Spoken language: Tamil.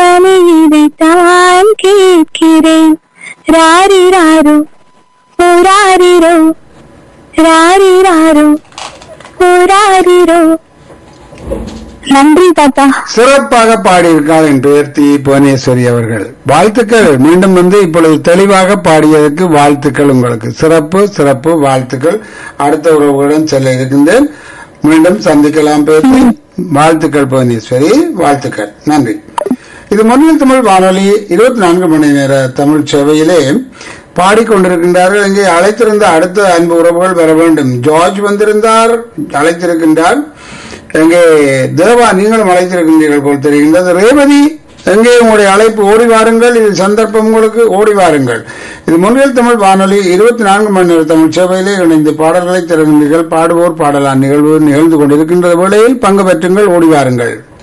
நானே இதைத்தான் கேட்கிறேன் ராரிராரோ ஓராரிரோ ராரிராரோ ஓராரிரோ நன்றி தாத்தா சிறப்பாக பாடியிருக்கார் என் பெயர் தி புவனேஸ்வரி அவர்கள் வாழ்த்துக்கள் மீண்டும் வந்து இப்பொழுது தெளிவாக பாடியதற்கு வாழ்த்துக்கள் உங்களுக்கு சிறப்பு சிறப்பு வாழ்த்துக்கள் அடுத்த உறவுகளுடன் செல்ல இருக்கின்றேன் மீண்டும் சந்திக்கலாம் பேசி வாழ்த்துக்கள் புவனேஸ்வரி வாழ்த்துக்கள் நன்றி இது முன்னில் தமிழ் வானொலி இருபத்தி நான்கு மணி நேர தமிழ் சேவையிலே பாடிக்கொண்டிருக்கின்றார்கள் இங்கே அழைத்திருந்த அடுத்த அன்பு உறவுகள் வர வேண்டும் ஜார்ஜ் வந்திருந்தார் அழைத்திருக்கின்றார் எங்கே தேவா நீங்களும் அழைத்திருக்கின்றீர்கள் போல் தெரிகின்றது ரேவதி எங்கே உங்களுடைய அழைப்பு ஓடி வாருங்கள் இது சந்தர்ப்பம் உங்களுக்கு ஓடி வாருங்கள் இது முன்னில் தமிழ் வானொலி இருபத்தி நான்கு மணி நேர தமிழ் சேவையிலே இணைந்து பாடல்களை தருகின்றீர்கள் பாடுவோர் பாடலாம் நிகழ்வு நிகழ்ந்து கொண்டிருக்கின்ற வேளையில் பங்கு பெற்றுங்கள் ஓடி வாருங்கள்